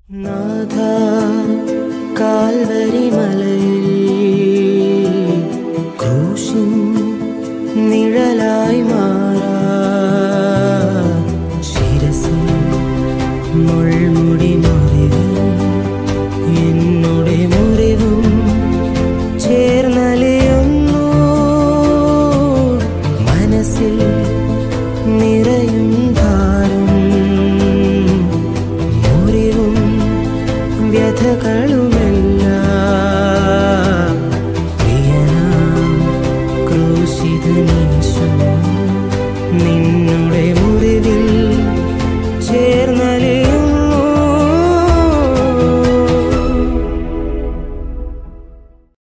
നാഥ കാൽവരി മലയിൽ ക്രൂശിൻ നിഴലായി മാറാ ശിരസിൽ മുൾമുടി മുറിവും എന്നുടെ മുറിവും ചേർന്നലിയുന്നു മനസ്സിൽ നിറയും ഭാരം മുറിവും വ്യഥകളുമെല്ലാം പ്രിയനാം ക്രൂശിതനീശോ